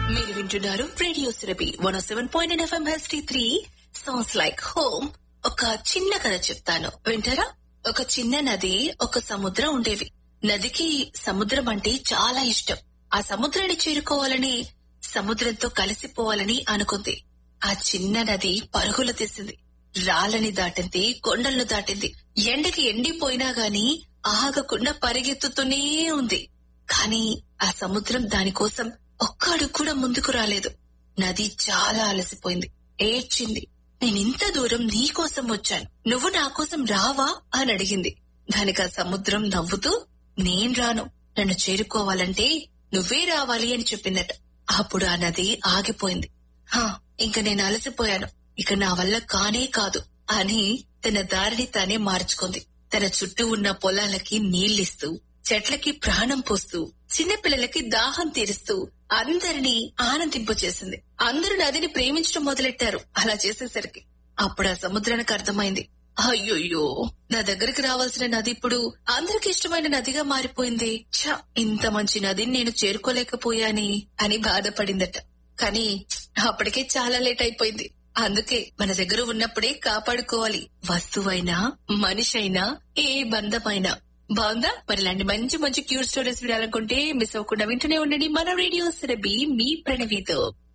మీరు వింటున్నారు radio Surabhi one seven point FM HD three songs like home ఒక చిన్న కథ చెప్తాను వింటారా ఒక చిన్న నది ఒక సముద్రం ఉండేవి నదికి సముద్రం అంటే చాలా ఇష్టం ఆ సముద్రాన్ని చేరుకోవాలని సముద్రంతో కలిసిపోవాలని అనుకుంది ఆ చిన్న నది పరుగులు తీసింది రాళ్ళని దాటింది కొండలను దాటింది ఎండకి ఎండిపోయినా గాని ఆగకుండా పరిగెత్తుతూనే ఉంది కానీ ఆ సముద్రం దానికోసం ఒక్క అడుగు కూడా ముందుకు రాలేదు నది చాలా అలసిపోయింది ఏడ్చింది నేనింత దూరం నీ కోసం వచ్చాను నువ్వు నా కోసం రావా అని అడిగింది దానికి ఆ సముద్రం నవ్వుతూ నేను రాను నన్ను చేరుకోవాలంటే నువ్వే రావాలి అని చెప్పిందట అప్పుడు ఆ నది ఆగిపోయింది హా ఇంక నేను అలసిపోయాను ఇక నా వల్ల కానే కాదు అని తన దారిని తానే మార్చుకుంది తన చుట్టూ ఉన్న పొలాలకి నీళ్ళిస్తూ చెట్లకి ప్రాణం పోస్తూ చిన్నపిల్లలకి దాహం తీరుస్తూ అందరినీ ఆనందింపు చేసింది అందరూ నదిని ప్రేమించడం మొదలెట్టారు అలా చేసేసరికి అప్పుడు ఆ సముద్రానికి అర్థమైంది అయ్యోయ్యో నా దగ్గరికి రావాల్సిన నది ఇప్పుడు అందరికి ఇష్టమైన నదిగా మారిపోయింది ఛ ఇంత మంచి నదిని నేను చేరుకోలేకపోయాని అని బాధపడిందట కానీ అప్పటికే చాలా లేట్ అయిపోయింది అందుకే మన దగ్గర ఉన్నప్పుడే కాపాడుకోవాలి వస్తువైనా మనిషి అయినా ఏ బంధమైనా బాగుందా మరి ఇలాంటి మంచి మంచి క్యూర్ స్టోరీస్ వినాలనుకుంటే మిస్ అవ్వకుండా వింటూనే ఉండండి మన రేడియో సిరబి మీ ప్రణవితో